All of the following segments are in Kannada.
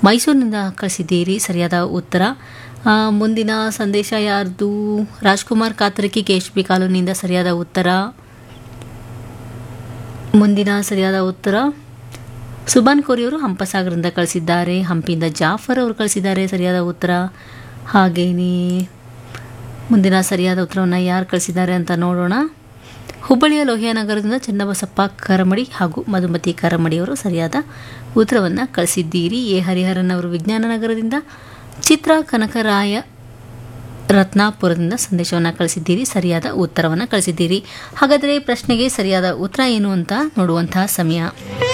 ಮೈಸೂರಿನಿಂದ ಕಳಿಸಿದ್ದೀರಿ ಸರಿಯಾದ ಉತ್ತರ ಆ, ಮುಂದಿನ ಸಂದೇಶ ಯಾರ್ದು Rajkumar Katharaki K H B ಕಾಲೋನಿಯಿಂದ ಸರಿಯಾದ ಉತ್ತರ ಮುಂದಿನ ಸರಿಯಾದ ಉತ್ತರ ಸುಬಾನ್ ಕೋರಿಯವರು ಹಂಪಸಾಗರದಿಂದ ಕಳಿಸಿದ್ದಾರೆ ಹಂಪಿಯಿಂದ ಜಾಫರ್ ಅವರು ಕಳಿಸಿದ್ದಾರೆ ಸರಿಯಾದ ಉತ್ತರ ಹಾಗೆಯೇ ಮುಂದಿನ ಸರಿಯಾದ ಉತ್ತರವನ್ನು ಯಾರು ಕಳಿಸಿದ್ದಾರೆ ಅಂತ ನೋಡೋಣ ಹುಬ್ಬಳ್ಳಿಯ ಲೋಹಿಯಾನಗರದಿಂದ ಚನ್ನಬಸಪ್ಪ ಕರಮಡಿ ಹಾಗೂ ಮಧುಮತಿ ಕರಮಡಿಯವರು ಸರಿಯಾದ ಉತ್ತರವನ್ನು ಕಳಿಸಿದ್ದೀರಿ ಎ ಹರಿಹರನ್ ಅವರು ವಿಜ್ಞಾನ ನಗರದಿಂದ ಚಿತ್ರ ಕನಕರಾಯ ರತ್ನಾಪುರದಿಂದ ಸಂದೇಶವನ್ನು ಕಳಿಸಿದ್ದೀರಿ ಸರಿಯಾದ ಉತ್ತರವನ್ನು ಕಳಿಸಿದ್ದೀರಿ ಹಾಗಾದರೆ ಪ್ರಶ್ನೆಗೆ ಸರಿಯಾದ ಉತ್ತರ ಏನು ಅಂತ ನೋಡುವಂತಹ ಸಮಯ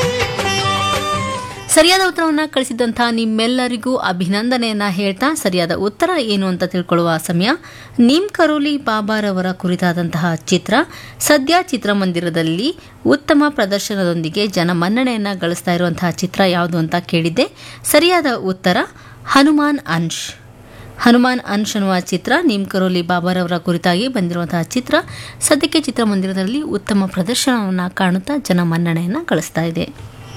ಸರಿಯಾದ ಉತ್ತರವನ್ನು ಕಳಿಸಿದಂಥ ನಿಮ್ಮೆಲ್ಲರಿಗೂ ಅಭಿನಂದನೆಯನ್ನ ಹೇಳ್ತಾ ಸರಿಯಾದ ಉತ್ತರ ಏನು ಅಂತ ತಿಳ್ಕೊಳ್ಳುವ ಸಮಯ ನಿಮ್ ಕರೋಲಿ ಬಾಬಾರವರ ಕುರಿತಾದಂತಹ ಚಿತ್ರ ಸದ್ಯ ಚಿತ್ರಮಂದಿರದಲ್ಲಿ ಉತ್ತಮ ಪ್ರದರ್ಶನದೊಂದಿಗೆ ಜನಮನ್ನಣೆಯನ್ನ ಗಳಿಸ್ತಾ ಇರುವಂತಹ ಚಿತ್ರ ಯಾವುದು ಅಂತ ಕೇಳಿದ್ದೆ ಸರಿಯಾದ ಉತ್ತರ ಹನುಮಾನ್ ಅಂಶ್ ಹನುಮಾನ್ ಅಂಶ್ ಅನ್ನುವ ಚಿತ್ರ ನೀಮ್ ಕರೋಲಿ ಬಾಬಾರವರ ಕುರಿತಾಗಿ ಬಂದಿರುವಂತಹ ಚಿತ್ರ ಸದ್ಯಕ್ಕೆ ಚಿತ್ರಮಂದಿರದಲ್ಲಿ ಉತ್ತಮ ಪ್ರದರ್ಶನವನ್ನು ಕಾಣುತ್ತಾ ಜನಮನ್ನಣೆಯನ್ನು ಗಳಿಸ್ತಾ ಇದೆ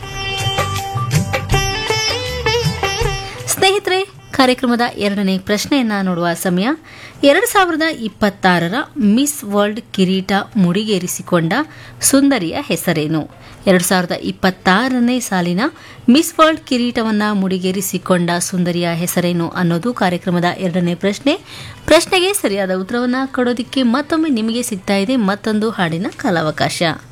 ಸ್ನೇಹಿತರೆ ಕಾರ್ಯಕ್ರಮದ ಎರಡನೇ ಪ್ರಶ್ನೆಯನ್ನ ನೋಡುವ ಸಮಯ ಎರಡು ಸಾವಿರದ ಇಪ್ಪತ್ತಾರರ ಮಿಸ್ ವರ್ಲ್ಡ್ ಕಿರೀಟ ಮುಡಿಗೇರಿಸಿಕೊಂಡ ಸುಂದರಿಯ ಹೆಸರೇನು ಎರಡು ಸಾವಿರದ ಇಪ್ಪತ್ತಾರನೇ ಸಾಲಿನ ಮಿಸ್ ವರ್ಲ್ಡ್ ಕಿರೀಟವನ್ನು ಮುಡಿಗೇರಿಸಿಕೊಂಡ ಸುಂದರಿಯ ಹೆಸರೇನು ಅನ್ನೋದು ಕಾರ್ಯಕ್ರಮದ ಎರಡನೇ ಪ್ರಶ್ನೆ ಪ್ರಶ್ನೆಗೆ ಸರಿಯಾದ ಉತ್ತರವನ್ನು ಕೊಡೋದಕ್ಕೆ ಮತ್ತೊಮ್ಮೆ ನಿಮಗೆ ಸಿಗ್ತಾ ಇದೆ ಮತ್ತೊಂದು ಹಾಡಿನ ಕಾಲಾವಕಾಶ